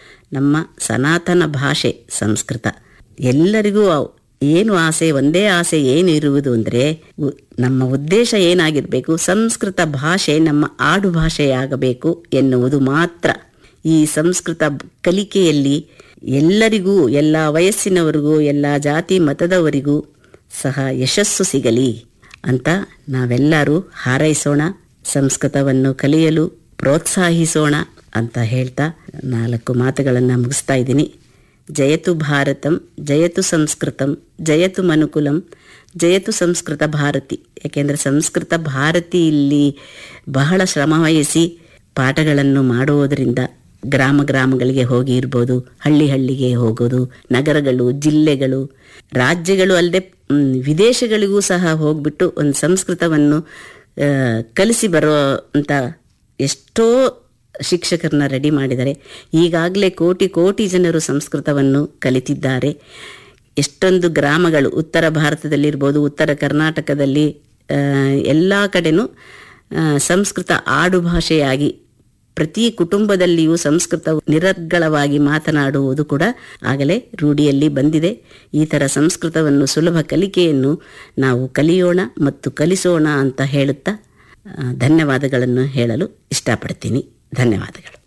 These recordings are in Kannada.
ನಮ್ಮ ಸನಾತನ ಭಾಷೆ ಸಂಸ್ಕೃತ ಎಲ್ಲರಿಗೂ ಅವ್- ಏನು ಆಸೆ ಒಂದೇ ಆಸೆ ಏನು ಇರುವುದು ಅಂದರೆ ನಮ್ಮ ಉದ್ದೇಶ ಏನಾಗಿರಬೇಕು ಸಂಸ್ಕೃತ ಭಾಷೆ ನಮ್ಮ ಆಡು ಭಾಷೆಯಾಗಬೇಕು ಎನ್ನುವುದು ಮಾತ್ರ ಈ ಸಂಸ್ಕೃತ ಬ- ಕಲಿಕೆಯಲ್ಲಿ ಎಲ್ಲರಿಗೂ ಎಲ್ಲ ವಯಸ್ಸಿನವರಿಗೂ ಎಲ್ಲ ಜಾತಿ ಮತದವರಿಗೂ ಸಹ ಯಶಸ್ಸು ಸಿಗಲಿ ಅಂತ ನಾವೆಲ್ಲರೂ ಹಾರೈಸೋಣ ಸಂಸ್ಕೃತವನ್ನು ಕಲಿಯಲು ಪ್ರೋತ್ಸಾಹಿಸೋಣ ಅಂತ ಹೇಳ್ತಾ ನಾಲ್ಕು ಮಾತುಗಳನ್ನು ಮುಗಿಸ್ತಾ ಇದ್ದೀನಿ ಜಯತು ಭಾರತಂ ಜಯತು ಸಂಸ್ಕೃತಂ ಜಯತು ಮನುಕುಲಂ ಜಯತು ಸಂಸ್ಕೃತ ಭಾರತಿ ಯಾಕೆಂದರೆ ಸಂಸ್ಕೃತ ಭಾರತಿ ಇಲ್ಲಿ ಬಹಳ ಶ್ರಮವಹಿಸಿ ಪಾಠಗಳನ್ನು ಮಾಡುವುದರಿಂದ ಗ್ರಾಮ ಗ್ರಾಮಗಳಿಗೆ ಹೋಗಿ ಇರ್ಬೋದು ಹಳ್ಳಿ ಹಳ್ಳಿಗೆ ಹೋಗೋದು ನಗರಗಳು ಜಿಲ್ಲೆಗಳು ರಾಜ್ಯಗಳು ಅಲ್ಲದೆ ವಿದೇಶಗಳಿಗೂ ಸಹ ಹೋಗ್ಬಿಟ್ಟು ಒಂದು ಸಂಸ್ಕೃತವನ್ನು ಆ, ಕಲಿಸಿ ಬರೋ ಅಂತ ಎಷ್ಟೋ ಶಿಕ್ಷಕರನ್ನ ರೆಡಿ ಮಾಡಿದ್ದಾರೆ ಈಗಾಗಲೇ ಕೋಟಿ ಕೋಟಿ ಜನರು ಸಂಸ್ಕೃತವನ್ನು ಕಲಿತಿದ್ದಾರೆ ಎಷ್ಟೊಂದು ಗ್ರಾಮಗಳು ಉತ್ತರ ಭಾರತದಲ್ಲಿರ್ಬೋದು ಉತ್ತರ ಕರ್ನಾಟಕದಲ್ಲಿ ಎಲ್ಲ ಕಡೆನೂ ಆ, ಸಂಸ್ಕೃತ ಆಡು ಭಾಷೆಯಾಗಿ ಪ್ರತಿ ಕುಟುಂಬದಲ್ಲಿಯೂ ಸಂಸ್ಕೃತ ನಿರರ್ಗಳವಾಗಿ ಮಾತನಾಡುವುದು ಕೂಡ ಆಗಲೇ ರೂಢಿಯಲ್ಲಿ ಬಂದಿದೆ ಈ ಥರ ಸಂಸ್ಕೃತವನ್ನು ಸುಲಭ ಕಲಿಕೆಯನ್ನು ನಾವು ಕಲಿಯೋಣ ಮತ್ತು ಕಲಿಸೋಣ ಅಂತ ಹೇಳುತ್ತಾ ಆ, ಧನ್ಯವಾದಗಳನ್ನು ಹೇಳಲು ಇಷ್ಟಪಡ್ತೀನಿ ಧನ್ಯವಾದಗಳು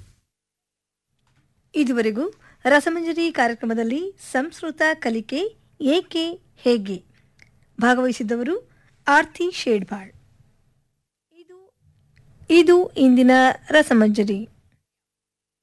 ಇದುವರೆಗೂ ರಸಮಂಜರಿ ಕಾರ್ಯಕ್ರಮದಲ್ಲಿ ಸಂಸ್ಕೃತ ಕಲಿಕೆ ಏಕೆ ಹೇಗೆ ಭಾಗವಹಿಸಿದ್ದವರು ಆರ್ತಿ ಶೇಡ್ಬಾಳ್ ಇದು ಇದು ಇಂದಿನ ರಸಮಂಜರಿ